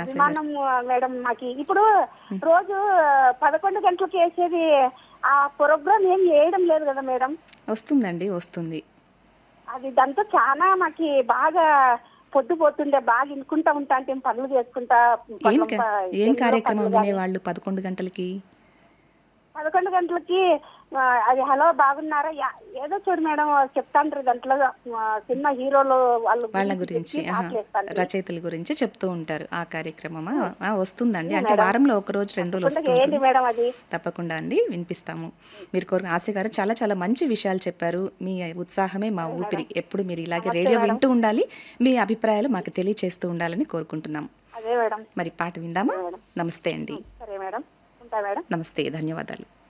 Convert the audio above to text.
అభిమానం మేడం మాకి ఇప్పుడు రోజు పదకొండు గంటలకు వేసేది ఆ ప్రోగ్రామ్ ఏం వేయడం లేదు కదా మేడం వస్తుందండి వస్తుంది అది దాంతో చాలా మాకి బాగా పొద్దుపోతుండే బాగా ఇనుకుంటా ఉంటా అంటే పనులు చేసుకుంటా ఏం పనులు కా- ప- ఏం ఎన్నో కార్యక్రమం పనులు వినేవాళ్ళు పదకొండు గంటలకి పదకొండు గంటలకి ఆ, అది హలో బాగున్నారా యా- ఏదో చూడు మేడం చెప్తాండ్రు దాంట్లో ఆ, సినిమా హీరోలు వాళ్ళు వాళ్ళ గురించి చెప్పి ఆహా, పాటలు వేస్తాండ్రు. రచయితల గురించి చెప్తూ ఉంటారు ఆ కార్యక్రమమా ఆ, వస్తుందండి అంటే వారంలో ఒక రోజు రెండు రోజులు తప్పకుండా వస్తుంది ఏంటి మేడం అది తప్పకుండా అండి వినిపిస్తాము మీరు కోరిన ఆశ గారు చాలా చాలా మంచి విషయాలు చెప్పారు మీ ఉత్సాహమే మా ఊపిరి ఎప్పుడు మీరు ఇలాగే రేడియో వింటూ ఉండాలి మీ అభిప్రాయాలు మాకు తెలియచేస్తూ ఉండాలని కోరుకుంటున్నాం అదే మేడం మరి పాట విందామా నమస్తే అండి సరే మేడం ఉంటా మేడం నమస్తే ధన్యవాదాలు